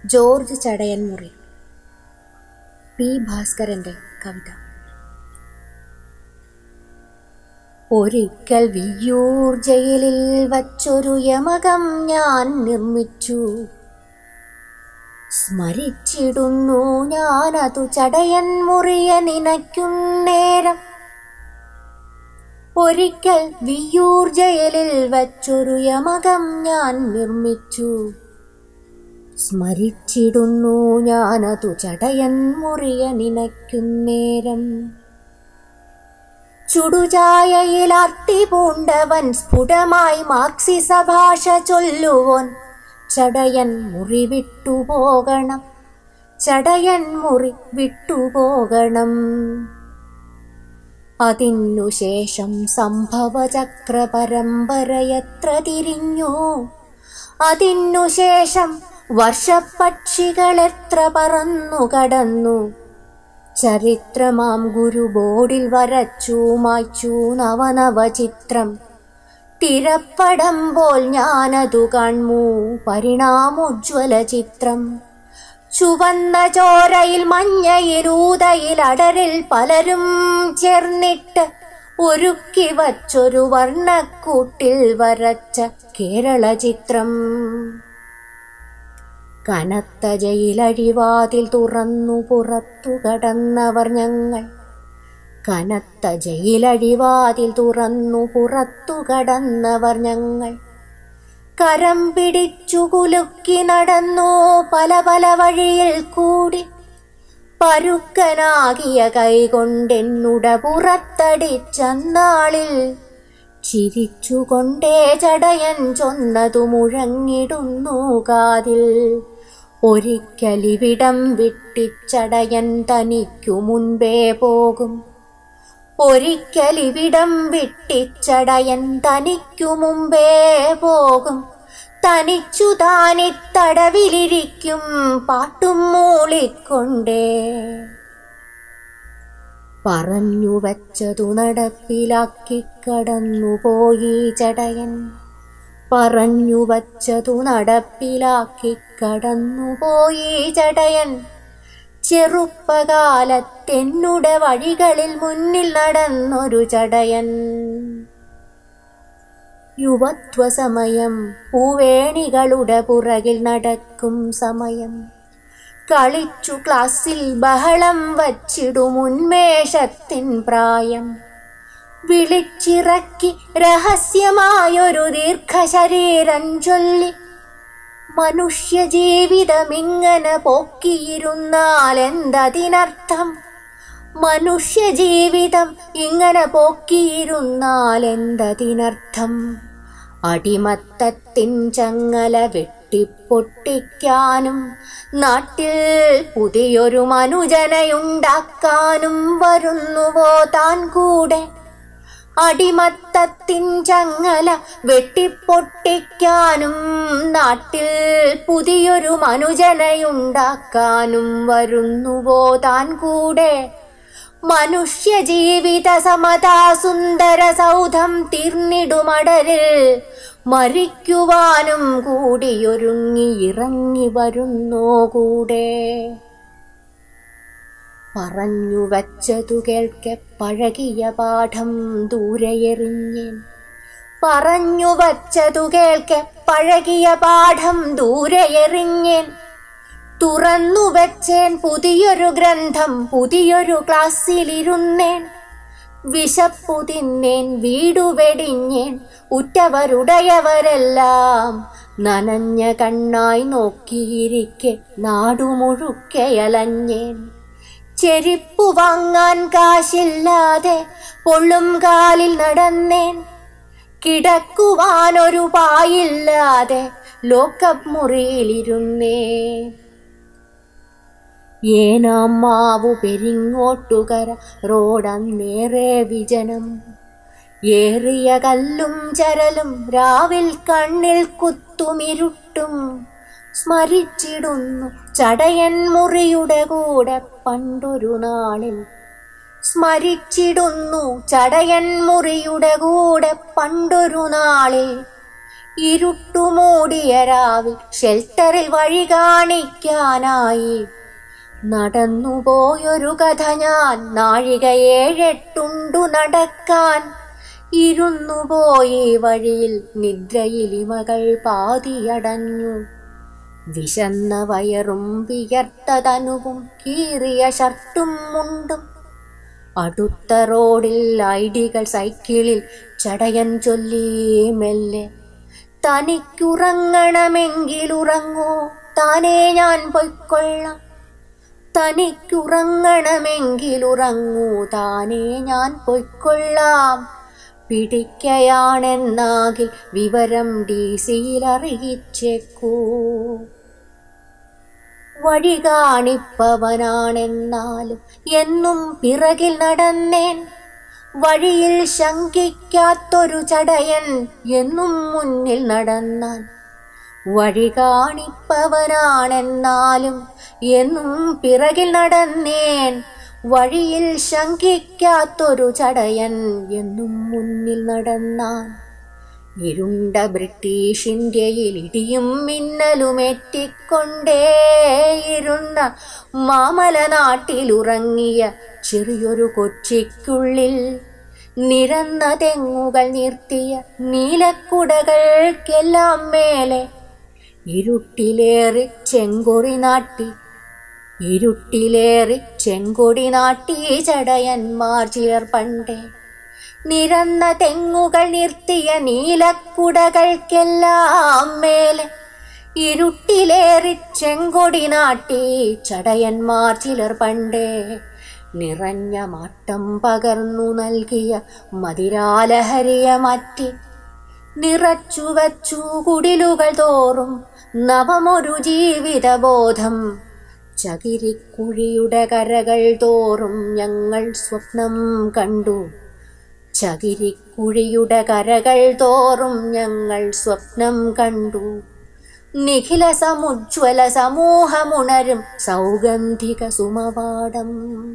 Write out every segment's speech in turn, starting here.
George ചടയൻമുറി P ഭാസ്കരന്റെ കവിത ഒരിക്കൽ വിയ്യൂർ ജയിലിൽ വച്ചൊരു യമകം ഞാൻ നിർമ്മിച്ചു സ്മരിച്ചിടുന്നു ഞാനതു ചടയൻ മുറിയ നിനയ്ക്കുന്നേരം ഒരിക്കൽ വിയ്യൂർ ജയിലിൽ വച്ചൊരു യമകം ഞാൻ നിർമ്മിച്ചു സ്മരിച്ചിടുന്നു ഞാനതു ചടയൻ മുറിയ നിനയ്ക്കുന്നേരം ചുടുചായയിൽ അർത്തി പൂണ്ടവൻ സ്ഫുടമായി മാക്സിസ ഭാഷ ചൊല്ലുവോൻ ചടയൻ മുറി വിട്ടുപോകണം ചടയൻ മുറി വിട്ടുപോകണം അതിനു ശേഷം സംഭവചക്ര പരമ്പരയത്ര തിരിഞ്ഞു അതിനു ശേഷം വർഷപ്പക്ഷികൾ എത്ര പറന്നു കടന്നു ചരിത്രമാം ഗുരു ബോർഡിൽ വരച്ചു മായ്ച്ചു നവനവചിത്രം തിരപ്പടം പോൽ ഞാനതു കാൺമൂ പരിണാമോജ്വല ചിത്രം ചുവന്ന ചോരയിൽ മഞ്ഞയിൽ ഊതയിൽ അടരിൽ പലരും ചേർന്നിട്ട് ഒരുക്കി വച്ചൊരു വർണ്ണക്കൂട്ടിൽ വരച്ച കേരള ചിത്രം കനത്ത ജയിലഴിവാതിൽ തുറന്നു പുറത്തു കടന്നവർ ഞങ്ങൾ കനത്ത ജയിലഴിവാതിൽ തുറന്നു പുറത്തു കടന്നവർ ഞങ്ങൾ കരം പിടിച്ചു കുലുക്കി നടന്നു പല പല വഴിയിൽ കൂടി പരുക്കനാകിയ കൈകൊണ്ടെന്നുട പുറത്തടിച്ചന്നാളിൽ ചിരിച്ചുകൊണ്ടേ ചടയൻ ചൊന്നതു മുഴങ്ങിടുന്നു കാതിൽ ഒരിക്കലിവിടം വിട്ടിച്ചടയൻ തനിക്കു മുൻപേ പോകും ഒരിക്കലിവിടം വിട്ടിച്ചടയൻ തനിക്കു മുമ്പേ പോകും തനിച്ചു താനിത്തടവിലിരിക്കും പാട്ടും മൂളിക്കൊണ്ടേ പറഞ്ഞു വച്ചതു നടപ്പിലാക്കി കടന്നുപോയി ചടയൻ പറഞ്ഞു വച്ചതു നടപ്പിലാക്കി കടന്നുപോയി ചടയൻ ചെറുപ്പകാലത്തെന്നുടെ വഴികളിൽ മുന്നിൽ നടന്നൊരു ചടയൻ യുവത്വസമയം പൂവേണികളുടെ പുറകിൽ നടക്കും സമയം കളിച്ചു ക്ലാസ്സിൽ ബഹളം വച്ചിടും ഉന്മേഷത്തിൻ പ്രായം വിളിച്ചിറക്കി രഹസ്യമായൊരു ദീർഘശരീരം ചൊല്ലി മനുഷ്യ ജീവിതമിങ്ങനെ പോക്കിയിരുന്നാൽ എന്തതിനർത്ഥം മനുഷ്യ ജീവിതം ഇങ്ങനെ പോക്കിയിരുന്നാൽ എന്തതിനർത്ഥം അടിമത്തത്തിൻ ചങ്ങല വെട്ടിപ്പൊട്ടിക്കാനും നാട്ടിൽ പുതിയൊരു മനുജനയുണ്ടാക്കാനും വരുന്നുവോ താൻ കൂടെ അടിമത്തത്തിൻ ചങ്ങല വെട്ടിപ്പൊട്ടിക്കാനും നാട്ടിൽ പുതിയൊരു മനുജനയുണ്ടാക്കാനും വരുന്നുവോ താൻ കൂടെ മനുഷ്യ ജീവിത സമതാ സുന്ദര സൗധം തീർന്നിടുമടരിൽ മരിക്കുവാനും കൂടിയൊരുങ്ങി ഇറങ്ങി വരുന്നോ കൂടെ പറഞ്ഞു വച്ചതു കേൾക്കെ പഴകിയ പാഠം ദൂരെയെറിഞ്ഞേൻ പറഞ്ഞു വച്ചതു കേൾക്കെ പഴകിയ പാഠം ദൂരെയെറിഞ്ഞേൻ തുറന്നു വെച്ചേൻ പുതിയൊരു ഗ്രന്ഥം പുതിയൊരു ക്ലാസ്സിലിരുന്നേൻ വിശപ്പു തിന്നേൻ വീടു വെടിഞ്ഞേൻ ഉറ്റവരുടയവരെല്ലാം നനഞ്ഞ കണ്ണായി നോക്കിയിരിക്കെ നാടുമുഴുക്കയലഞ്ഞേൻ ചെരിപ്പു വാങ്ങാൻ കാശില്ലാതെ പൊള്ളും കാലിൽ നടന്നേൻ കിടക്കുവാനൊരു പായില്ലാതെ ലോക്കപ്പ് മുറിയിലിരുന്നേ ഏനാം മാവു പെരിങ്ങോട്ടുകര റോഡന്നേറെ വിജനം ഏറിയ കല്ലും ചരലും രാവിൽ കണ്ണിൽ കുത്തുമിരുട്ടും സ്മരിച്ചിടുന്നു ചടയൻ മുറിയുടെ കൂടെ പണ്ടൊരു നാളിൽ സ്മരിച്ചിടുന്നു ചടയൻ മുറിയുടെ കൂടെ പണ്ടൊരു നാളിൽ ഇരുട്ടുമൂടിയ രാവിൽ ഷെൽട്ടറിൽ വഴി കാണിക്കാനായി നടന്നുപോയൊരു കഥ ഞാൻ നാഴിക ഏഴെട്ടുണ്ടു നടക്കാൻ ഇരുന്നുപോയി വഴിയിൽ നിദ്രയിലിമകൾ പാതിയടഞ്ഞു വിശന്ന വയറും വിയർത്ത തനുവും കീറിയ ഷർട്ടും മുണ്ടും അടുത്ത റോഡിൽ ഐഡികൾ സൈക്കിളിൽ ചടയൻ ചൊല്ലി മെല്ലെ തനിക്കുറങ്ങണമെങ്കിലുറങ്ങൂ താനേ ഞാൻ പൊയ്ക്കൊള്ളാം തനിക്കുറങ്ങണമെങ്കിലുറങ്ങൂ താനേ ഞാൻ പൊയ്ക്കൊള്ളാം പിടിക്കയാണെന്നാകിൽ വിവരം ഡി സിയിൽ അറിയിച്ചേക്കൂ വഴി കാണിപ്പവനാണെന്നാലും എന്നും പിറകിൽ നടന്നേൻ വഴിയിൽ ശങ്കിക്കാത്തൊരു ചടയൻ എന്നും മുന്നിൽ നടന്നാൻ വഴി കാണിപ്പവനാണെന്നാലും എന്നും പിറകിൽ നടന്നേൻ വഴിയിൽ ശങ്കിക്കാത്തൊരു ചടയൻ എന്നും മുന്നിൽ നടന്നാൻ ഇരുണ്ട ബ്രിട്ടീഷ് ഇന്ത്യയിൽ ഇടിയും മിന്നലുമെറ്റിക്കൊണ്ടേയിരുന്ന മാമല നാട്ടിലുറങ്ങിയ ചെറിയൊരു കൊച്ചിക്കുള്ളിൽ നിരന്ന തെങ്ങുകൾ നിർത്തിയ നീലക്കുടകൾക്കെല്ലാം മേലെ ഇരുട്ടിലേറി ചെങ്കൊടി നാട്ടി ഇരുട്ടിലേറി ചെങ്കൊടി നാട്ടി ചടയന്മാർ ചിലർ പണ്ടേ നിരന്ന തെങ്ങുകൾ നിർത്തിയ നീലക്കുടകൾക്കെല്ലാം മേലെ ഇരുട്ടിലേറി ചെങ്കൊടി നാട്ടി ചടയന്മാർ ചിലർ പണ്ടേ നിറഞ്ഞ മാട്ടം പകർന്നു നൽകിയ മതിരാലഹരിയ മാറ്റി നിറച്ചു വച്ചു കുടിലുകൾ തോറും നവമൊരു ജീവിതബോധം ചകിരിക്കുഴിയുടെ കരകൾ തോറും ഞങ്ങൾ സ്വപ്നം കണ്ടു ചകിരിക്കുഴിയുടെ കരകൾ തോറും ഞങ്ങൾ സ്വപ്നം കണ്ടു നിഖില സമുജ്വല സമൂഹമുണരും സൗഗന്ധിക സുമവാടം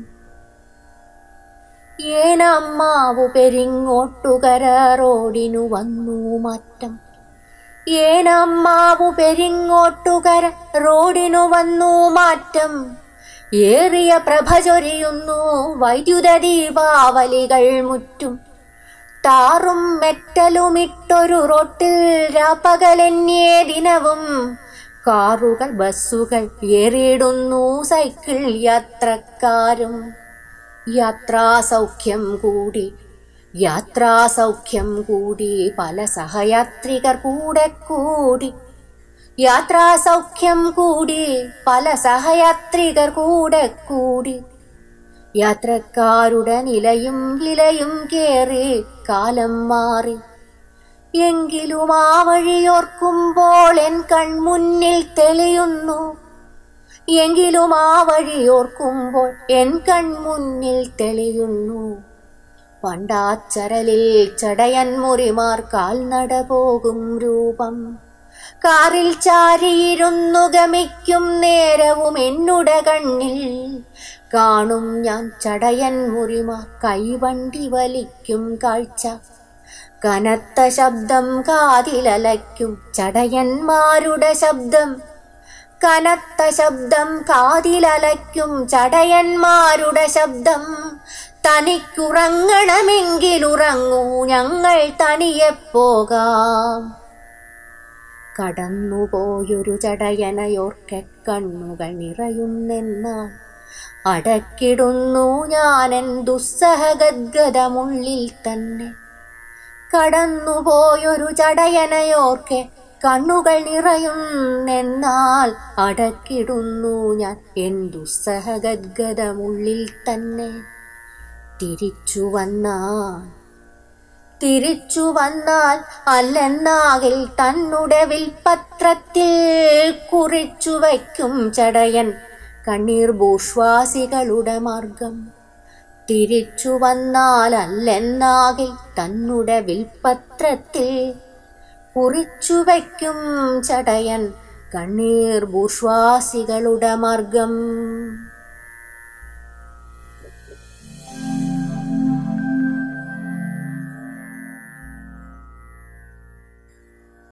ഏനമ്മാവു പെരിങ്ങോട്ടുകര റോഡിനു വന്നു മാറ്റം ഏനമ്മാവു പെരിങ്ങോട്ടുകര റോഡിനു വന്നു മാറ്റം ഏറിയ പ്രഭ ചൊരിയുന്നു വൈദ്യുത ദീപാവലികൾ മുറ്റും താറും മെറ്റലുമിട്ടൊരു റോട്ടിൽ രാപ്പകലെന്നേ ദിനവും കാറുകൾ ബസ്സുകൾ ഏറിയിടുന്നു സൈക്കിൾ യാത്രക്കാരും യാത്രാസൗഖ്യം കൂടി യാത്രാസൗഖ്യം കൂടി പല സഹയാത്രികർ കൂടെ കൂടി യാത്രാസൗഖ്യം കൂടി പല സഹയാത്രികർ കൂടെ കൂടി യാത്രക്കാരുടെ നിലയും വിലയും കേറി കാലം മാറി എങ്കിലും ആ വഴിയോർക്കുമ്പോൾ എൻ കൺമുന്നിൽ തെളിയുന്നു എങ്കിലും ആ വഴിയോർക്കുമ്പോൾ എൻ കൺമുന്നിൽ തെളിയുന്നു പണ്ടാച്ചരലിൽ ചടയൻ മുറിമാർ കാൽനട പോകും രൂപം കാറിൽ ചാരിയിരുന്നു ഗമിക്കും നേരവും എന്നുട കണ്ണിൽ കാണും ഞാൻ ചടയൻ മുറിമാർ കൈവണ്ടി വലിക്കും കാഴ്ച കനത്ത ശബ്ദം കാതിലലയ്ക്കും ചടയന്മാരുടെ ശബ്ദം കനത്ത ശബ്ദം കാതിലലയ്ക്കും ചടയന്മാരുടെ ശബ്ദം തനിക്കുറങ്ങണമെങ്കിലുറങ്ങൂ ഞങ്ങൾ തനിയെ പോകാം കടന്നുപോയൊരു ചടയനയോർക്കെ കണ്ണുകൾ നിറയുന്നെന്നാൽ അടക്കിടുന്നു ഞാനെൻ ദുസ്സഹഗദ്ഗതമുള്ളിൽ തന്നെ കടന്നുപോയൊരു ചടയനയോർക്കെ കണ്ണുകൾ നിറയുന്നെന്നാൽ അടക്കിടുന്നു ഞാൻ എൻ ദുസ്സഹഗദ്ഗതമുള്ളിൽ തന്നെ തിരിച്ചു വന്നാൽ തിരിച്ചു വന്നാൽ അല്ലെന്നാകിൽ തന്നുടെ വിൽപത്രത്തിൽ കുറിച്ചു വയ്ക്കും ചടയൻ കണ്ണീർ ഭൂഷ്വാസികളുടെ മാർഗം തിരിച്ചു വന്നാൽ അല്ലെന്നാകിൽ തന്നുടെ വിൽപത്രത്തിൽ കുറിച്ചു വയ്ക്കും ചടയൻ കണ്ണീർ ഭൂഷ്വാസികളുടെ മാർഗം